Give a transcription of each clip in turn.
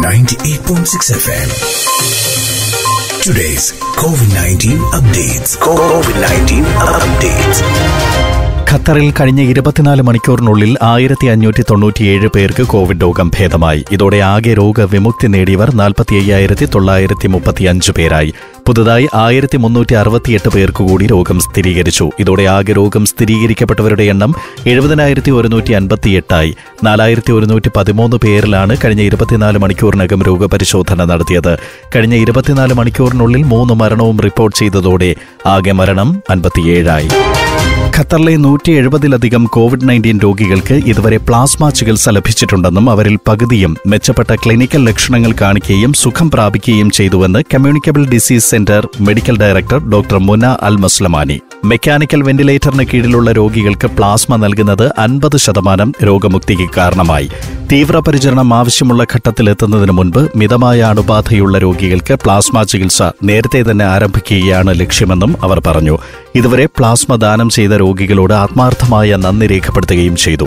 98.6 FM. Today's COVID 19 updates. COVID 19 updates. ഖത്തറിൽ കഴിഞ്ഞ ഇരുപത്തിനാല് മണിക്കൂറിനുള്ളിൽ ആയിരത്തി അഞ്ഞൂറ്റി തൊണ്ണൂറ്റിയേഴ് പേർക്ക് കോവിഡ് രോഗം ഭേദമായി ഇതോടെ ആകെ രോഗവിമുക്തി നേടിയവർ നാൽപ്പത്തി അയ്യായിരത്തി തൊള്ളായിരത്തി മുപ്പത്തിയഞ്ച് പേരായി പുതുതായി ആയിരത്തി മുന്നൂറ്റി അറുപത്തിയെട്ട് പേർക്ക് കൂടി രോഗം സ്ഥിരീകരിച്ചു ഇതോടെ ആകെ രോഗം സ്ഥിരീകരിക്കപ്പെട്ടവരുടെ എണ്ണം എഴുപതിനായിരത്തി ഒരുന്നൂറ്റി അൻപത്തിയെട്ടായി നാലായിരത്തി ഒരുന്നൂറ്റി പതിമൂന്ന് പേരിലാണ് കഴിഞ്ഞ ഇരുപത്തിനാല് മണിക്കൂറിനകം രോഗപരിശോധന നടത്തിയത് കഴിഞ്ഞ ഇരുപത്തിനാല് മണിക്കൂറിനുള്ളിൽ മൂന്ന് മരണവും റിപ്പോർട്ട് ചെയ്തതോടെ ആകെ മരണം അൻപത്തിയേഴായി ഖത്തറിലെ നൂറ്റി എഴുപതിലധികം കോവിഡ് നയൻറ്റീൻ രോഗികൾക്ക് ഇതുവരെ പ്ലാസ്മ ചികിത്സ ലഭിച്ചിട്ടുണ്ടെന്നും അവരിൽ പകുതിയും മെച്ചപ്പെട്ട ക്ലിനിക്കൽ ലക്ഷണങ്ങൾ കാണിക്കുകയും സുഖം പ്രാപിക്കുകയും ചെയ്തുവെന്ന് communicable disease centre medical director doctor Muna Al Muslamani mechanical വെന്റിലേറ്ററിന് കീഴിലുള്ള രോഗികൾക്ക് പ്ലാസ്മ നൽകുന്നത് അൻപത് ശതമാനം രോഗമുക്തിക്ക് കാരണമായി തീവ്രപരിചരണം ആവശ്യമുള്ള ഘട്ടത്തിലെത്തുന്നതിന് മുൻപ് മിതമായ അണുബാധയുള്ള രോഗികൾക്ക് പ്ലാസ്മ ചികിത്സ നേരത്തെ തന്നെ ആരംഭിക്കുകയാണ് ലക്ഷ്യമെന്നും അവർ പറഞ്ഞു ഇതുവരെ പ്ലാസ്മ ദാനം ചെയ്ത രോഗികളോട് ആത്മാർത്ഥമായ നന്ദി രേഖപ്പെടുത്തുകയും ചെയ്തു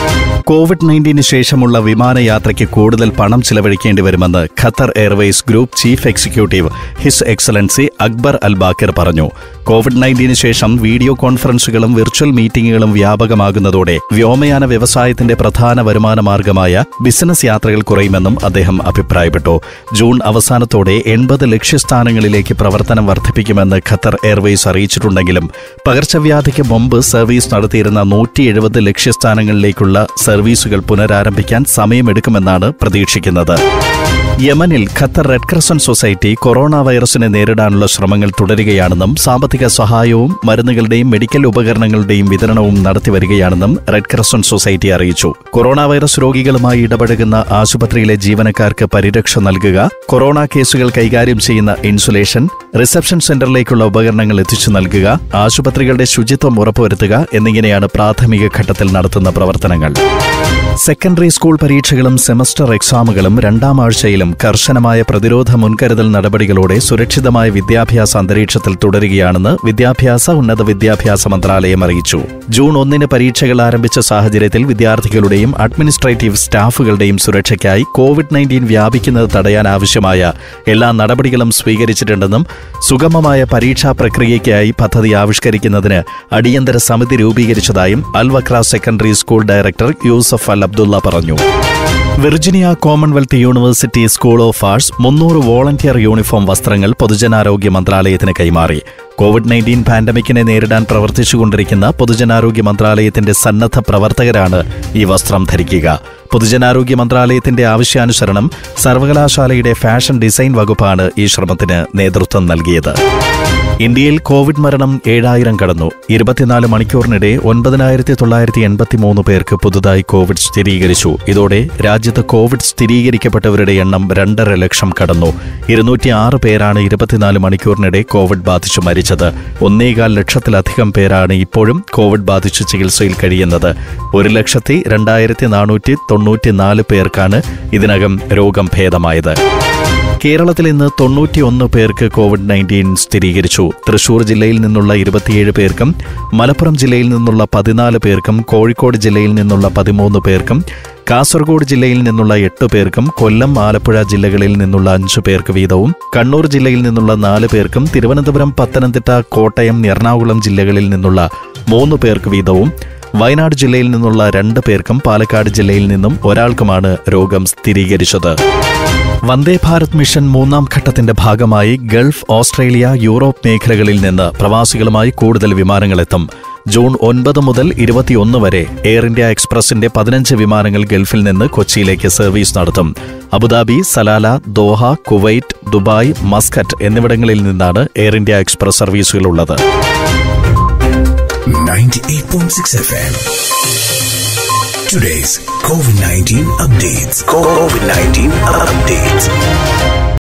കോവിഡ് നയൻറ്റീന് ശേഷമുള്ള വിമാനയാത്രയ്ക്ക് കൂടുതൽ പണം ചിലവഴിക്കേണ്ടി വരുമെന്ന് Qatar Airways group chief executive his excellency Akbar Al Baker പറഞ്ഞു കോവിഡ് നയൻറ്റീന് ശേഷം വീഡിയോ കോൺഫറൻസുകളും വിർച്വൽ മീറ്റിംഗുകളും വ്യാപകമാകുന്നതോടെ വ്യോമയാന വ്യവസായത്തിന്റെ പ്രധാന വരുമാന മാർഗമായ ബിസിനസ് യാത്രകൾ കുറയുമെന്നും അദ്ദേഹം അഭിപ്രായപ്പെട്ടു ജൂൺ അവസാനത്തോടെ എൺപത് ലക്ഷ്യസ്ഥാനങ്ങളിലേക്ക് പ്രവർത്തനം വർദ്ധിപ്പിക്കുമെന്ന് ഖത്തർ എയർവേസ് അറിയിച്ചിട്ടുണ്ടെങ്കിലും പകർച്ചവ്യാധിക്ക് മുമ്പ് സർവീസ് നടത്തിയിരുന്ന നൂറ്റി എഴുപത് ലക്ഷ്യസ്ഥാനങ്ങളിലേക്കുള്ള സർവീസുകൾ പുനരാരംഭിക്കാൻ സമയമെടുക്കുമെന്നാണ് പ്രതീക്ഷിക്കുന്നത് യമനിൽ Qatar Red Crescent Society corona വൈറസിനെ നേരിടാനുള്ള ശ്രമങ്ങൾ തുടരുകയാണെന്നും സാമ്പത്തിക സഹായവും മരുന്നുകളുടെയും മെഡിക്കൽ ഉപകരണങ്ങളുടെയും വിതരണവും നടത്തിവരികയാണെന്നും റെഡ് ക്രസന്റ് സൊസൈറ്റി അറിയിച്ചു കൊറോണ വൈറസ് രോഗികളുമായി ഇടപഴകുന്ന ആശുപത്രിയിലെ ജീവനക്കാർക്ക് പരിരക്ഷ നൽകുക കൊറോണ കേസുകൾ കൈകാര്യം ചെയ്യുന്ന ഇൻസുലേഷൻ റിസപ്ഷൻ സെന്ററിലേക്കുള്ള ഉപകരണങ്ങൾ എത്തിച്ചു നൽകുക ആശുപത്രികളുടെ ശുചിത്വം ഉറപ്പുവരുത്തുക എന്നിങ്ങനെയാണ് പ്രാഥമിക ഘട്ടത്തിൽ നടത്തുന്ന പ്രവർത്തനങ്ങൾ സെക്കൻഡറി സ്കൂൾ പരീക്ഷകളും സെമസ്റ്റർ എക്സാമുകളും രണ്ടാം ആഴ്ചയിലും കർശനമായ പ്രതിരോധ മുൻകരുതൽ നടപടികളോടെ സുരക്ഷിതമായ വിദ്യാഭ്യാസ അന്തരീക്ഷത്തിൽ തുടരുകയാണെന്ന് വിദ്യാഭ്യാസ ഉന്നത വിദ്യാഭ്യാസ മന്ത്രാലയം അറിയിച്ചു ജൂൺ ഒന്നിന് പരീക്ഷകൾ ആരംഭിച്ച സാഹചര്യത്തിൽ വിദ്യാർത്ഥികളുടെയും അഡ്മിനിസ്ട്രേറ്റീവ് സ്റ്റാഫുകളുടെയും സുരക്ഷയ്ക്കായി കോവിഡ് നയൻറ്റീൻ വ്യാപിക്കുന്നത് തടയാൻ ആവശ്യമായ എല്ലാ നടപടികളും സ്വീകരിച്ചിട്ടുണ്ടെന്നും സുഗമമായ പരീക്ഷാ പ്രക്രിയയ്ക്കായി പദ്ധതി ആവിഷ്കരിക്കുന്നതിന് അടിയന്തര സമിതി രൂപീകരിച്ചതായും Al Wakra secondary school director Yousef Al Abdulla പറഞ്ഞു Virginia Commonwealth University School of Arts മുന്നൂറ് വോളണ്ടിയർ യൂണിഫോം വസ്ത്രങ്ങൾ പൊതുജനാരോഗ്യ മന്ത്രാലയത്തിന് കൈമാറി കോവിഡ് നയൻറ്റീൻ പാൻഡമിക്കിനെ നേരിടാൻ പ്രവർത്തിച്ചുകൊണ്ടിരിക്കുന്ന പൊതുജനാരോഗ്യ മന്ത്രാലയത്തിന്റെ സന്നദ്ധ പ്രവർത്തകരാണ് ഈ വസ്ത്രം ധരിക്കുക പൊതുജനാരോഗ്യ മന്ത്രാലയത്തിന്റെ ആവശ്യാനുസരണം സർവകലാശാലയുടെ ഫാഷൻ ഡിസൈൻ വകുപ്പാണ് ഈ ശ്രമത്തിന് നേതൃത്വം നൽകിയത് ഇന്ത്യയിൽ കോവിഡ് മരണം ഏഴായിരം കടന്നു ഇരുപത്തിനാല് മണിക്കൂറിനിടെ ഒൻപതിനായിരത്തി തൊള്ളായിരത്തി എൺപത്തിമൂന്ന് പേർക്ക് പുതുതായി കോവിഡ് സ്ഥിരീകരിച്ചു ഇതോടെ രാജ്യത്ത് കോവിഡ് സ്ഥിരീകരിക്കപ്പെട്ടവരുടെ എണ്ണം രണ്ടര ലക്ഷം കടന്നു ഇരുന്നൂറ്റി ആറ് പേരാണ് ഇരുപത്തിനാല് മണിക്കൂറിനിടെ കോവിഡ് ബാധിച്ചു മരിച്ചത് ഒന്നേകാൽ ലക്ഷത്തിലധികം പേരാണ് ഇപ്പോഴും കോവിഡ് ബാധിച്ച് ചികിത്സയിൽ കഴിയുന്നത് ഒരു ലക്ഷത്തി രണ്ടായിരത്തി നാനൂറ്റി തൊണ്ണൂറ്റിനാല് പേർക്കാണ് ഇതിനകം രോഗം ഭേദമായത് കേരളത്തിൽ ഇന്ന് തൊണ്ണൂറ്റിയൊന്ന് പേർക്ക് കോവിഡ് നയൻറ്റീൻ സ്ഥിരീകരിച്ചു തൃശൂർ ജില്ലയിൽ നിന്നുള്ള ഇരുപത്തിയേഴ് പേർക്കും മലപ്പുറം ജില്ലയിൽ നിന്നുള്ള പതിനാല് പേർക്കും കോഴിക്കോട് ജില്ലയിൽ നിന്നുള്ള പതിമൂന്ന് പേർക്കും കാസർഗോഡ് ജില്ലയിൽ നിന്നുള്ള എട്ട് പേർക്കും കൊല്ലം ആലപ്പുഴ ജില്ലകളിൽ നിന്നുള്ള അഞ്ചു പേർക്ക് വീതവും കണ്ണൂർ ജില്ലയിൽ നിന്നുള്ള നാല് പേർക്കും തിരുവനന്തപുരം പത്തനംതിട്ട കോട്ടയം എറണാകുളം ജില്ലകളിൽ നിന്നുള്ള മൂന്ന് പേർക്ക് വീതവും വയനാട് ജില്ലയിൽ നിന്നുള്ള രണ്ട് പേർക്കും പാലക്കാട് ജില്ലയിൽ നിന്നും ഒരാൾക്കുമാണ് രോഗം സ്ഥിരീകരിച്ചത് വന്ദേ ഭാരത് മിഷൻ മൂന്നാം ഘട്ടത്തിന്റെ ഭാഗമായി ഗൾഫ് ഓസ്ട്രേലിയ യൂറോപ്പ് മേഖലകളിൽ നിന്ന് പ്രവാസികളുമായി കൂടുതൽ വിമാനങ്ങളെത്തും ജൂൺ ഒൻപത് മുതൽ ഇരുപത്തിയൊന്ന് വരെ എയർ ഇന്ത്യ എക്സ്പ്രസിന്റെ പതിനഞ്ച് വിമാനങ്ങൾ ഗൾഫിൽ നിന്ന് കൊച്ചിയിലേക്ക് സർവീസ് നടത്തും Abu Dhabi Salalah Doha Kuwait Dubai Muscat എന്നിവിടങ്ങളിൽ നിന്നാണ് എയർ ഇന്ത്യ എക്സ്പ്രസ് സർവീസുകളുള്ളത് 98.6 FM. Today's COVID 19 updates. COVID 19 updates.